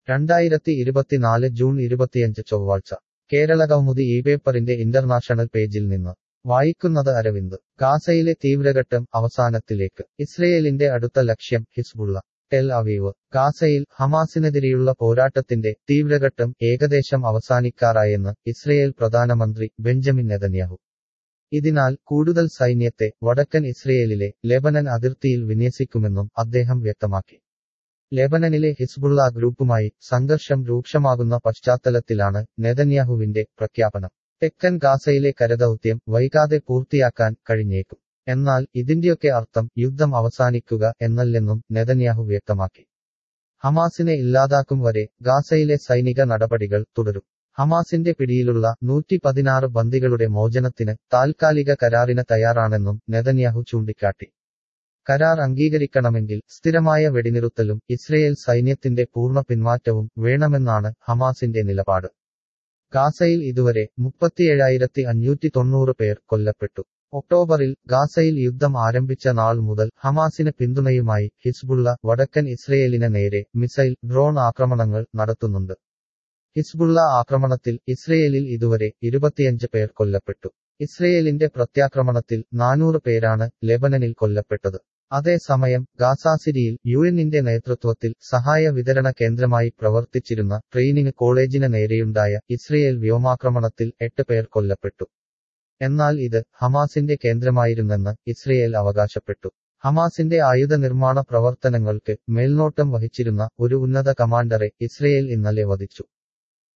രണ്ടായിരത്തി ഇരുപത്തിനാല് ജൂൺ ഇരുപത്തിയഞ്ച് ചൊവ്വാഴ്ച കേരള കൗമുദി ഈ പേപ്പറിന്റെ ഇന്റർനാഷണൽ പേജിൽ നിന്ന് വായിക്കുന്നത് അരവിന്ദ് ഗാസയിലെ തീവ്രഘട്ടം അവസാനത്തിലേക്ക് ഇസ്രയേലിന്റെ അടുത്ത ലക്ഷ്യം ഹിസ്ബുള്ള ടെൽ അവീവ് ഗാസയിൽ ഹമാസിനെതിരെയുള്ള പോരാട്ടത്തിന്റെ തീവ്രഘട്ടം ഏകദേശം അവസാനിക്കാറായെന്ന് ഇസ്രയേൽ പ്രധാനമന്ത്രി ബെഞ്ചമിൻ നെതന്യാഹു ഇതിനാൽ കൂടുതൽ സൈന്യത്തെ വടക്കൻ ഇസ്രയേലിലെ ലെബനൻ അതിർത്തിയിൽ വിന്യസിക്കുമെന്നും അദ്ദേഹം വ്യക്തമാക്കി ലെബനനിലെ ഹിസ്ബുള്ള ഗ്രൂപ്പുമായി സംഘർഷം രൂക്ഷമാകുന്ന പശ്ചാത്തലത്തിലാണ് നെതന്യാഹുവിന്റെ പ്രഖ്യാപനം തെക്കൻ ഗാസയിലെ കരദൗത്യം വൈകാതെ പൂർത്തിയാക്കാൻ കഴിഞ്ഞേക്കും എന്നാൽ ഇതിന്റെയൊക്കെ അർത്ഥം യുദ്ധം അവസാനിക്കുക എന്നല്ലെന്നും നെതന്യാഹു വ്യക്തമാക്കി ഹമാസിനെ ഇല്ലാതാക്കും വരെ ഗാസയിലെ സൈനിക നടപടികൾ തുടരും ഹമാസിന്റെ പിടിയിലുള്ള നൂറ്റി പതിനാറ് ബന്ദികളുടെ മോചനത്തിന് താൽക്കാലിക കരാറിന് തയ്യാറാണെന്നും നെതന്യാഹു ചൂണ്ടിക്കാട്ടി കരാർ അംഗീകരിക്കണമെങ്കിൽ സ്ഥിരമായ വെടിനിറുത്തലും ഇസ്രയേൽ സൈന്യത്തിന്റെ പൂർണ്ണ പിന്മാറ്റവും വേണമെന്നാണ് ഹമാസിന്റെ നിലപാട് ഗാസയിൽ ഇതുവരെ മുപ്പത്തിയേഴായിരത്തി അഞ്ഞൂറ്റി തൊണ്ണൂറ് പേർ കൊല്ലപ്പെട്ടു ഒക്ടോബറിൽ ഗാസയിൽ യുദ്ധം ആരംഭിച്ച നാൾ മുതൽ ഹമാസിന് പിന്തുണയുമായി ഹിസ്ബുള്ള വടക്കൻ ഇസ്രയേലിന് നേരെ മിസൈൽ ഡ്രോൺ ആക്രമണങ്ങൾ നടത്തുന്നുണ്ട് ഹിസ്ബുള്ള ആക്രമണത്തിൽ ഇസ്രയേലിൽ ഇതുവരെ ഇരുപത്തിയഞ്ച് പേർ കൊല്ലപ്പെട്ടു ഇസ്രയേലിന്റെ പ്രത്യാക്രമണത്തിൽ നാനൂറ് പേരാണ് ലെബനനിൽ കൊല്ലപ്പെട്ടത് അതേസമയം ഗാസാസിരിയിൽ യു എന്നിന്റെ നേതൃത്വത്തിൽ സഹായ വിതരണ കേന്ദ്രമായി പ്രവർത്തിച്ചിരുന്ന ട്രെയിനിങ് കോളേജിന് നേരെയുണ്ടായ ഇസ്രയേൽ വ്യോമാക്രമണത്തിൽ എട്ട് പേർ കൊല്ലപ്പെട്ടു എന്നാൽ ഇത് ഹമാസിന്റെ കേന്ദ്രമായിരുന്നെന്ന് ഇസ്രയേൽ അവകാശപ്പെട്ടു ഹമാസിന്റെ ആയുധ നിർമ്മാണ പ്രവർത്തനങ്ങൾക്ക് മേൽനോട്ടം വഹിച്ചിരുന്ന ഒരു ഉന്നത കമാൻഡറെ ഇസ്രയേൽ ഇന്നലെ വധിച്ചു